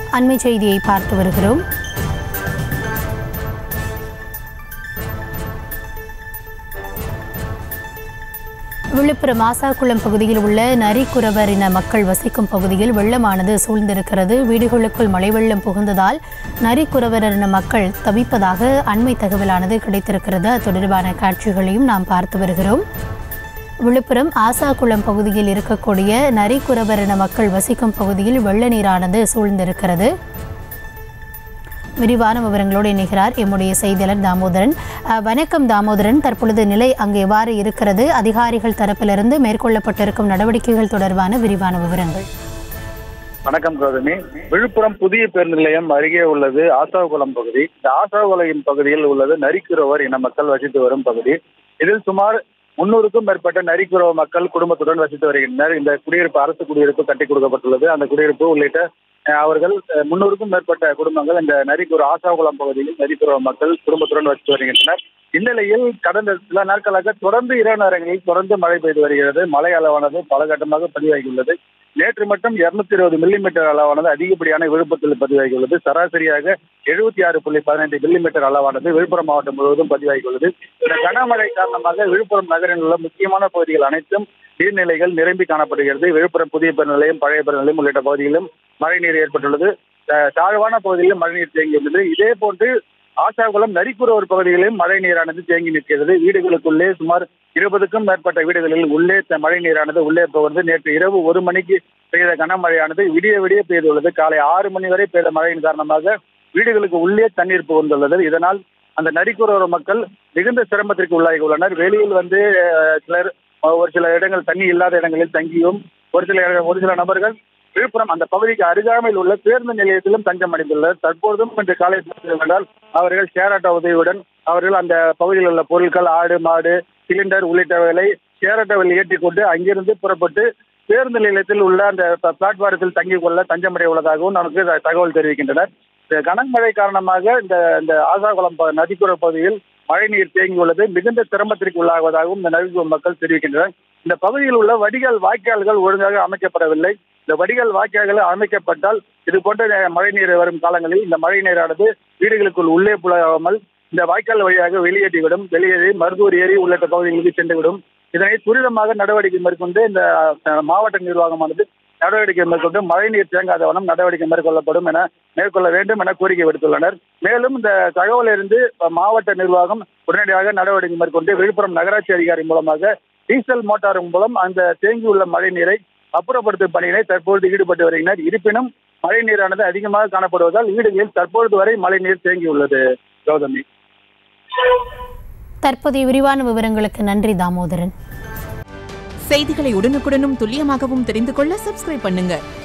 அண்மை செய்தியை பார்த்து வருகிறோம் விழுப்புரம் ஆசாக்குளம் பகுதியில் உள்ள நரிக்குறவர் இன மக்கள் வசிக்கும் பகுதியில் வெள்ளமானது சூழ்ந்திருக்கிறது வீடுகளுக்குள் மழை வெள்ளம் புகுந்ததால் நரிக்குறவர் இன மக்கள் தவிப்பதாக அண்மை தகவலானது கிடைத்திருக்கிறது அது தொடர்பான காட்சிகளையும் நாம் பார்த்து வருகிறோம் விழுப்புரம் ஆசாக்குளம் பகுதியில் இருக்கக்கூடிய நரிக்குறவர் இன மக்கள் வசிக்கும் பகுதியில் வெள்ள நீரானது சூழ்ந்திருக்கிறது விரிவான விவரங்களோடு இணைகிறார் எம்முடைய செய்தியாளர் தாமோதரன் அஹ், வணக்கம் தாமோதரன் தற்பொழுது நிலை அங்கு எவ்வாறு இருக்கிறது அதிகாரிகள் தரப்பிலிருந்து மேற்கொள்ளப்பட்டிருக்கும் நடவடிக்கைகள் தொடர்பான விரிவான விவரங்கள் வணக்கம் கௌதமி விழுப்புரம் புதிய பேருந்து நிலையம் அருகே உள்ளது ஆசாகுளம் பகுதி இந்த ஆசாகுளம் பகுதியில் உள்ளது நரிக்குறவர் இன மக்கள் வசித்து வரும் பகுதி இதில் சுமார் முன்னூறுக்கும் மேற்பட்ட நரிக்குறவ மக்கள் குடும்பத்துடன் வசித்து வருகின்றனர் இந்த குடியிருப்பு அரசு குடியிருப்பு கட்டி கொடுக்கப்பட்டுள்ளது அந்த குடியிருப்பு உள்ளிட்ட அஹ், அவர்கள் அஹ், முன்னூறுக்கும் மேற்பட்ட குடும்பங்கள் இந்த நரிக்குற ஆசாகுளம் பகுதியில் நரிக்குறவ மக்கள் குடும்பத்துடன் வசித்து வருகின்றனர் இந்நிலையில் கடந்த சில நாட்களாக தொடர்ந்து இரவு நேரங்களில் தொடர்ந்து மழை பெய்து வருகிறது மழை அளவானது பல கட்டமாக பதிவாகியுள்ளது நேற்று மட்டும் இருநூத்தி இருபது மில்லிமீட்டர் அளவானது அதிகப்படியான விழுப்புரத்தில் பதிவாகியுள்ளது சராசரியாக எழுபத்தி ஆறு புள்ளி பதினைந்து மில்லிமீட்டர் அளவானது விழுப்புரம் மாவட்டம் முழுவதும் பதிவாகியுள்ளது இந்த கனமழை காரணமாக விழுப்புரம் நகரில் உள்ள முக்கியமான பகுதிகள் அனைத்தும் நீர்நிலைகள் நிரம்பி காணப்படுகிறது விழுப்புரம் புதிய பேருந்து நிலையம் பழைய பேருந்து நிலையம் உள்ளிட்ட பகுதிகளிலும் மழை நீர் ஏற்பட்டுள்ளது அஹ் தாழ்வான பகுதிகளிலும் மழை நீர் தேங்கியுள்ளது இதே போன்று ஆசாகுளம் நரிக்குறவர் பகுதிகளிலும் மழை நீரானது தேங்கி நிற்கிறது வீடுகளுக்குள்ளே சுமார் இருபதுக்கும் மேற்பட்ட வீடுகளில் உள்ளே த- மழை நீரானது உள்ளே புகுந்து நேற்று இரவு ஒரு மணிக்கு பெய்த கனமழையானது விடிய விடிய பெய்துள்ளது காலை ஆறு மணி வரை பெய்த மழையின் காரணமாக வீடுகளுக்கு உள்ளே தண்ணீர் புகுந்துள்ளது இதனால் அந்த நரிக்குறவர் மக்கள் மிகுந்த சிரமத்திற்கு உள்ளாகி உள்ளனர் வெளியில் வந்து அஹ், சிலர் அஹ், ஒரு சில இடங்கள் தண்ணி இல்லாத இடங்களில் தங்கியும் ஒரு சில ஒரு சில நபர்கள் விழுப்புரம் அந்த பகுதிக்கு அருகாமையில் உள்ள பேருந்து நிலையத்திலும் தஞ்சம் அடைந்துள்ளனர் தற்போதும் இன்று காலை என்றால் அவர்கள் ஷேர் ஆட்டோ உதவியுடன் அவர்கள் அந்த பகுதியில் உள்ள பொருட்கள் ஆடு மாடு சிலிண்டர் உள்ளிட்டவைகளை ஷேர் ஆட்டோவில் ஏற்றிக்கொண்டு அங்கிருந்து புறப்பட்டு பேருந்து நிலையத்தில் உள்ள அந்த ப- பிளாட்பாரத்தில் தங்கிக் கொள்ள தஞ்சமடைய உள்ளதாகவும் நமக்கு த- தகவல் தெரிவிக்கின்றனர் இந்த கனமழை காரணமாக இந்த இந்த ஆசாகுளம் ப- நதிக்குற பகுதியில் மழை நீர் தேங்கியுள்ளது மிகுந்த சிரமத்திற்கு உள்ளாகுவதாகவும் இந்த நதிக்குற மக்கள் தெரிவிக்கின்றனர் இந்த பகுதியில் உள்ள வடிகால் வாய்க்கால்கள் ஒழுங்காக அமைக்கப்படவில்லை இந்த வடிகால் வாய்க்கால்கள் அமைக்கப்பட்டால் இது போன்ற நே- மழை நீர் வரும் காலங்களில் இந்த மழை நீரானது வீடுகளுக்குள் உள்ளே புலாகாமல் இந்த வாய்க்கால் வழியாக வெளியேற்றிவிடும் வெளியேறி மருதூர் ஏரி உள்ளிட்ட பகுதிகளுக்கு சென்றுவிடும் இதனை துரிதமாக நடவடிக்கை மேற்கொண்டு இந்த அஹ், மாவட்ட நிர்வாகமானது நடவடிக்கை மேற்கொண்டு மழைநீர் தேங்காத வண்ணம் நடவடிக்கை மேற்கொள்ளப்படும் என மேற்கொள்ள வேண்டும் என கோரிக்கை விடுத்துள்ளனர் மேலும் இந்த தகவலிருந்து அஹ், மாவட்ட நிர்வாகம் உடனடியாக நடவடிக்கை மேற்கொண்டு விழுப்புரம் நகராட்சி அதிகாரி மூலமாக டீசல் மோட்டார் மூலம் அந்த தேங்கியுள்ள மழை நீரை அப்புறப்படுத்தும் பணியினை தற்பொழுது ஈடுபட்டு வருகின்றனர் இருப்பினும் மழை நீரானது அதிகமாக காணப்படுவதால் வீடுகளில் தற்பொழுது வரை மழை நீர் தேங்கியுள்ளது கௌதமி தற்போதைய விரிவான விவரங்களுக்கு நன்றி தாமோதரன் செய்திகளை உடனுக்குடனும் துல்லியமாகவும் தெரிந்து கொள்ள சப்ஸ்கிரைப் பண்ணுங்க